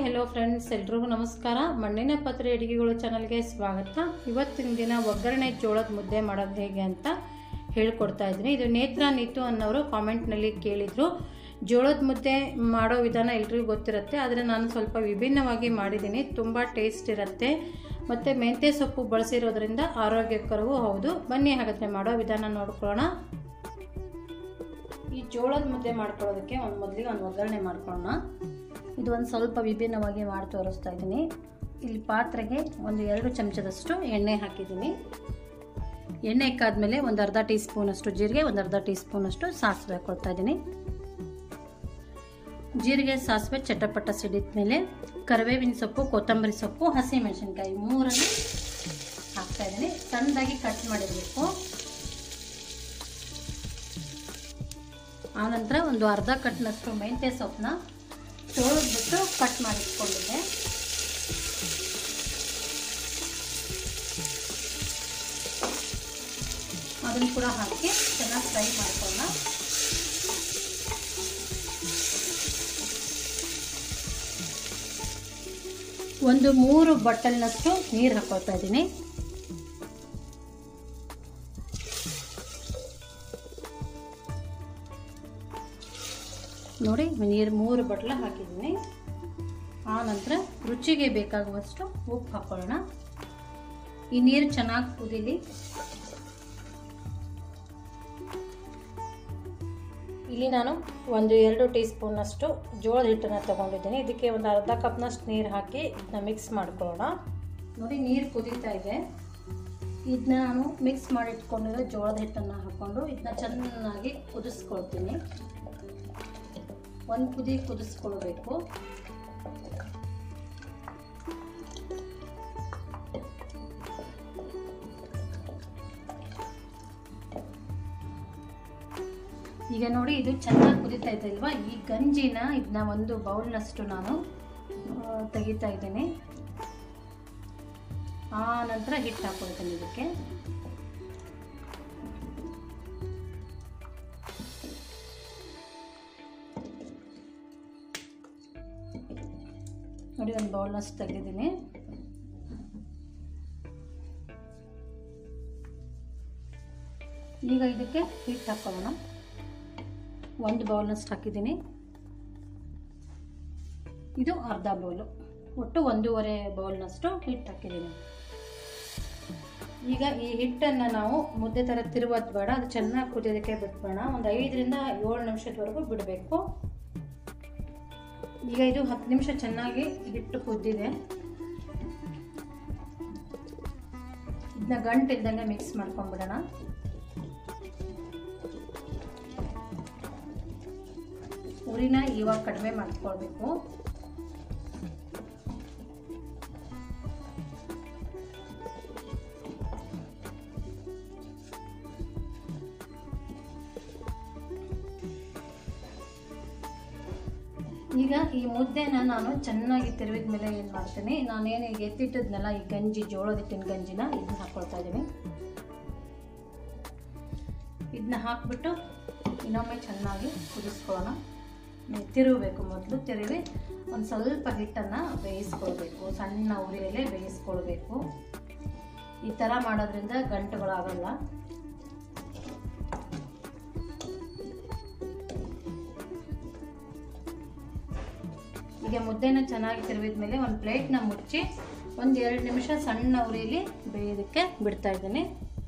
hello friends ಎಲ್ರಿಗೂ ನಮಸ್ಕಾರ ಮಣ್ಣಿನ ಪಾತ್ರೆ ಅಡುಗೆಗಳು ಚಾನಲ್ಗೆ ಸ್ವಾಗತ ಇವತ್ತಿನ ದಿನ ಒಗ್ಗರಣೆ ಜೋಳದ ಮುದ್ದೆ ಮಾಡೋದು ಹೇಗೆ ಅಂತ ಹೇಳ್ಕೊಡ್ತಾ ಇದ್ದೀನಿ ಇದು ನೇತ್ರ ನೀತು ಅನ್ನೋರು ಕಾಮೆಂಟ್ನಲ್ಲಿ ಕೇಳಿದರು ಜೋಳದ ಮುದ್ದೆ ಮಾಡೋ ವಿಧಾನ ಎಲ್ರಿಗೂ ಗೊತ್ತಿರುತ್ತೆ ಆದರೆ ನಾನು ಸ್ವಲ್ಪ ವಿಭಿನ್ನವಾಗಿ ಮಾಡಿದ್ದೀನಿ ತುಂಬ ಟೇಸ್ಟ್ ಇರುತ್ತೆ ಮತ್ತು ಮೆಂತ್ಯ ಸೊಪ್ಪು ಬಳಸಿರೋದ್ರಿಂದ ಆರೋಗ್ಯಕರವೂ ಹೌದು ಬನ್ನಿ ಹಾಗಾದರೆ ಮಾಡೋ ವಿಧಾನ ನೋಡ್ಕೊಳ್ಳೋಣ ಈ ಜೋಳದ ಮುದ್ದೆ ಮಾಡ್ಕೊಳ್ಳೋದಕ್ಕೆ ಒಂದು ಮೊದಲಿಗೆ ಒಂದು ಒಗ್ಗರಣೆ ಮಾಡ್ಕೊಳ್ಳೋಣ ಇದು ಒಂದು ಸ್ವಲ್ಪ ವಿಭಿನ್ನವಾಗಿ ಮಾಡಿ ತೋರಿಸ್ತಾ ಇದ್ದೀನಿ ಇಲ್ಲಿ ಪಾತ್ರೆಗೆ ಒಂದು ಎರಡು ಚಮಚದಷ್ಟು ಎಣ್ಣೆ ಹಾಕಿದ್ದೀನಿ ಎಣ್ಣೆ ಇಕ್ಕಾದ್ಮೇಲೆ ಒಂದು ಅರ್ಧ ಟೀ ಸ್ಪೂನಷ್ಟು ಜೀರಿಗೆ ಒಂದು ಅರ್ಧ ಟೀ ಸ್ಪೂನಷ್ಟು ಸಾಸಿವೆ ಹಾಕ್ಕೊಳ್ತಾ ಇದ್ದೀನಿ ಜೀರಿಗೆ ಸಾಸಿವೆ ಚಟಪಟ ಸಿಡಿದ ಮೇಲೆ ಕರಿಬೇವಿನ ಸೊಪ್ಪು ಕೊತ್ತಂಬರಿ ಸೊಪ್ಪು ಹಸಿಮೆಣಸಿನ್ಕಾಯಿ ಮೂರನ್ನು ಹಾಕ್ತಾ ಇದ್ದೀನಿ ಸಣ್ಣದಾಗಿ ಕಟ್ ಮಾಡಿರಬೇಕು ಆನಂತರ ಒಂದು ಅರ್ಧ ಕಟ್ನಷ್ಟು ಮೆಂತ್ಯ ಸೊಪ್ಪನ್ನ ತೊಳೆದ್ಬಿಟ್ಟು ಕಟ್ ಮಾಡಿಟ್ಕೊಂಡಿದ್ದೆ ಅದನ್ನು ಕೂಡ ಹಾಕಿ ಚೆನ್ನಾಗಿ ಫ್ರೈ ಮಾಡ್ಕೊಳ್ಳೋಣ ಒಂದು ಮೂರು ಬಟ್ಟಲ್ನಷ್ಟು ನೀರು ಹಾಕೊಳ್ತಾ ಇದ್ದೀನಿ ನೋಡಿ ನೀರು ಮೂರು ಬಟ್ಲ ಹಾಕಿದ್ದೀನಿ ಆ ನಂತರ ರುಚಿಗೆ ಬೇಕಾಗುವಷ್ಟು ಉಪ್ಪು ಹಾಕೊಳ್ಳೋಣ ಈ ನೀರು ಚೆನ್ನಾಗಿ ಕುದೀಲಿ ಇಲ್ಲಿ ನಾನು ಒಂದು ಎರಡು ಟೀ ಸ್ಪೂನಷ್ಟು ಜೋಳದ ಹಿಟ್ಟನ್ನು ತಗೊಂಡಿದ್ದೀನಿ ಇದಕ್ಕೆ ಒಂದು ಅರ್ಧ ಕಪ್ನಷ್ಟು ನೀರು ಹಾಕಿ ಇದನ್ನ ಮಿಕ್ಸ್ ಮಾಡ್ಕೊಳ್ಳೋಣ ನೋಡಿ ನೀರು ಕುದೀತಾ ಇದೆ ಇದನ್ನ ನಾನು ಮಿಕ್ಸ್ ಮಾಡಿ ಇಟ್ಕೊಂಡಿರೋ ಜೋಳದ ಹಿಟ್ಟನ್ನು ಹಾಕ್ಕೊಂಡು ಇದನ್ನ ಚೆನ್ನಾಗಿ ಕುದಿಸ್ಕೊಳ್ತೀನಿ ಒಂದು ಕುದಿ ಕುದಿಸ್ಕೊಳ್ಬೇಕು ಈಗ ನೋಡಿ ಇದು ಚೆನ್ನಾಗಿ ಕುದೀತಾ ಇದೆ ಅಲ್ವಾ ಈ ಗಂಜಿನ ಇದನ್ನ ಒಂದು ಬೌಲ್ನಷ್ಟು ನಾನು ತೆಗಿತಾ ಇದ್ದೀನಿ ಆ ನಂತರ ಹಿಟ್ಟು ಹಾಕೊಳ್ತೀನಿ ಇದಕ್ಕೆ ನೋಡಿ ಒಂದು ಬೌಲ್ನಷ್ಟು ತೆಗೆದಿದ್ದೀನಿ ಈಗ ಇದಕ್ಕೆ ಹಿಟ್ಟು ಹಾಕೊಳ್ಳೋಣ ಒಂದು ಬೌಲ್ನಷ್ಟು ಹಾಕಿದ್ದೀನಿ ಇದು ಅರ್ಧ ಬೌಲು ಒಟ್ಟು ಒಂದೂವರೆ ಬೌಲ್ನಷ್ಟು ಹಿಟ್ಟು ಹಾಕಿದ್ದೀನಿ ಈಗ ಈ ಹಿಟ್ಟನ್ನು ನಾವು ಮುದ್ದೆ ಥರ ತಿರುವೋದು ಬೇಡ ಅದು ಚೆನ್ನಾಗಿ ಕುದಿಯೋದಕ್ಕೆ ಬಿಟ್ಬೇಡ ಒಂದು ಐದರಿಂದ ಏಳು ನಿಮಿಷದವರೆಗೂ ಬಿಡಬೇಕು ಈಗ ಇದು ಹತ್ತು ನಿಮಿಷ ಚೆನ್ನಾಗಿ ಹಿಟ್ಟು ಕುದ್ದಿದೆ ಇದನ್ನ ಗಂಟು ಇಲ್ದಂಗೆ ಮಿಕ್ಸ್ ಮಾಡ್ಕೊಂಡ್ಬಿಡೋಣ ಉರಿನ ಇವಾಗ ಕಡಿಮೆ ಮಾಡ್ಕೊಳ್ಬೇಕು ಈಗ ಈ ಮುದ್ದೆನ ನಾನು ಚೆನ್ನಾಗಿ ತಿರುವಿದ ಮೇಲೆ ಏನು ಮಾಡ್ತೀನಿ ನಾನೇನು ಈಗ ಎತ್ತಿಟ್ಟಿದ್ನಲ್ಲ ಈ ಗಂಜಿ ಜೋಳದ ಹಿಟ್ಟಿನ ಗಂಜಿನ ಇದನ್ನ ಹಾಕ್ಕೊಳ್ತಾ ಇದ್ದೀನಿ ಇದನ್ನ ಹಾಕ್ಬಿಟ್ಟು ಇನ್ನೊಮ್ಮೆ ಚೆನ್ನಾಗಿ ಕುದಿಸ್ಕೊಳ್ಳೋಣ ತಿರುಗಬೇಕು ಮೊದಲು ತಿರುವಿ ಒಂದು ಸ್ವಲ್ಪ ಹಿಟ್ಟನ್ನು ಬೇಯಿಸ್ಕೊಳ್ಬೇಕು ಸಣ್ಣ ಉರಿಯಲ್ಲೇ ಬೇಯಿಸ್ಕೊಳ್ಬೇಕು ಈ ಥರ ಮಾಡೋದ್ರಿಂದ ಗಂಟುಗಳಾಗಲ್ಲ ಈಗ ಮುದ್ದೆನ ಚೆನ್ನಾಗಿ ತಿರುವಿದ ಮೇಲೆ ಒಂದು ಪ್ಲೇಟ್ನ ಮುಚ್ಚಿ ಒಂದು ಎರಡು ನಿಮಿಷ ಸಣ್ಣ ಉರಿಯಲ್ಲಿ ಬೇಯೋದಕ್ಕೆ ಬಿಡ್ತಾ ಇದ್ದೀನಿ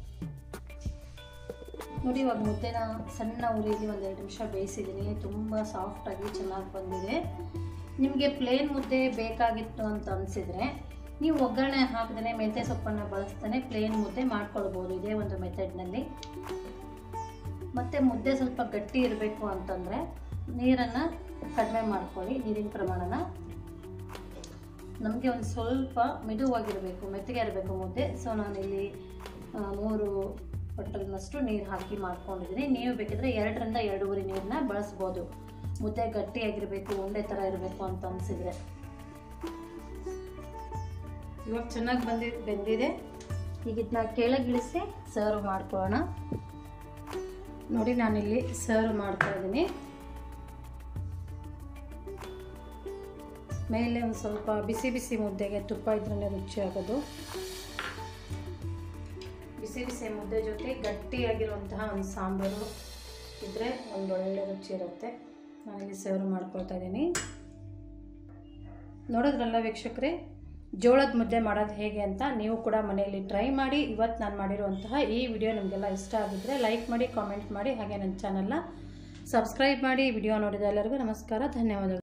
ನೋಡಿ ಇವಾಗ ಮುದ್ದೆನ ಸಣ್ಣ ಉರಿಯಲ್ಲಿ ಒಂದು ಎರಡು ನಿಮಿಷ ಬೇಯಿಸಿದ್ದೀನಿ ತುಂಬ ಸಾಫ್ಟಾಗಿ ಚೆನ್ನಾಗಿ ಬಂದಿದೆ ನಿಮಗೆ ಪ್ಲೇನ್ ಮುದ್ದೆ ಬೇಕಾಗಿತ್ತು ಅಂತ ಅನಿಸಿದರೆ ನೀವು ಒಗ್ಗರಣೆ ಹಾಕಿದ್ರೆ ಮೆಂತ್ಯ ಸೊಪ್ಪನ್ನು ಬಳಸ್ತಾನೆ ಪ್ಲೇನ್ ಮುದ್ದೆ ಮಾಡ್ಕೊಳ್ಬೋದು ಇದೇ ಒಂದು ಮೆಥಡ್ನಲ್ಲಿ ಮತ್ತು ಮುದ್ದೆ ಸ್ವಲ್ಪ ಗಟ್ಟಿ ಇರಬೇಕು ಅಂತಂದರೆ ನೀರನ್ನು ಕಡಿಮೆ ಮಾಡ್ಕೊಳ್ಳಿ ನೀರಿನ ಪ್ರಮಾಣನ ನಮಗೆ ಒಂದು ಸ್ವಲ್ಪ ಮೆದುವಾಗಿರಬೇಕು ಮೆತ್ತಗೆ ಇರಬೇಕು ಮುದ್ದೆ ಸೊ ನಾನಿಲ್ಲಿ ಮೂರು ಬಟ್ಟಲಿನಷ್ಟು ನೀರು ಹಾಕಿ ಮಾಡ್ಕೊಂಡಿದ್ದೀನಿ ನೀವು ಬೇಕಿದ್ರೆ ಎರಡರಿಂದ ಎರಡೂವರೆ ನೀರನ್ನ ಬಳಸ್ಬೋದು ಮುದ್ದೆ ಗಟ್ಟಿಯಾಗಿರಬೇಕು ಉಂಡೆ ಥರ ಇರಬೇಕು ಅಂತ ಅನಿಸಿದರೆ ಇವಾಗ ಚೆನ್ನಾಗಿ ಬಂದಿ ಬೆಂದಿದೆ ಈಗ ಇದನ್ನ ಕೆಳಗಿಳಿಸಿ ಸರ್ವ್ ಮಾಡ್ಕೊಳ್ಳೋಣ ನೋಡಿ ನಾನಿಲ್ಲಿ ಸರ್ವ್ ಮಾಡ್ತಾ ಇದ್ದೀನಿ ಮೇಲೆ ಒಂದು ಸ್ವಲ್ಪ ಬಿಸಿ ಬಿಸಿ ಮುದ್ದೆಗೆ ತುಪ್ಪ ಇದ್ರೇ ರುಚಿ ಆಗೋದು ಬಿಸಿ ಬಿಸಿ ಮುದ್ದೆ ಜೊತೆ ಗಟ್ಟಿಯಾಗಿರುವಂತಹ ಒಂದು ಸಾಂಬಾರು ಇದ್ದರೆ ಒಂದು ಒಳ್ಳೆ ರುಚಿ ಇರುತ್ತೆ ನಾನಿಲ್ಲಿ ಸರ್ವ್ ಮಾಡ್ಕೊಳ್ತಾ ಇದ್ದೀನಿ ನೋಡೋದ್ರಲ್ಲ ವೀಕ್ಷಕರೇ ಜೋಳದ ಮುದ್ದೆ ಮಾಡೋದು ಹೇಗೆ ಅಂತ ನೀವು ಕೂಡ ಮನೆಯಲ್ಲಿ ಟ್ರೈ ಮಾಡಿ ಇವತ್ತು ನಾನು ಮಾಡಿರುವಂತಹ ಈ ವಿಡಿಯೋ ನಿಮಗೆಲ್ಲ ಇಷ್ಟ ಆಗಿದ್ದರೆ ಲೈಕ್ ಮಾಡಿ ಕಾಮೆಂಟ್ ಮಾಡಿ ಹಾಗೆ ನನ್ನ ಚಾನಲ್ನ ಸಬ್ಸ್ಕ್ರೈಬ್ ಮಾಡಿ ವಿಡಿಯೋ ನೋಡಿದ ಎಲ್ಲರಿಗೂ ನಮಸ್ಕಾರ ಧನ್ಯವಾದಗಳು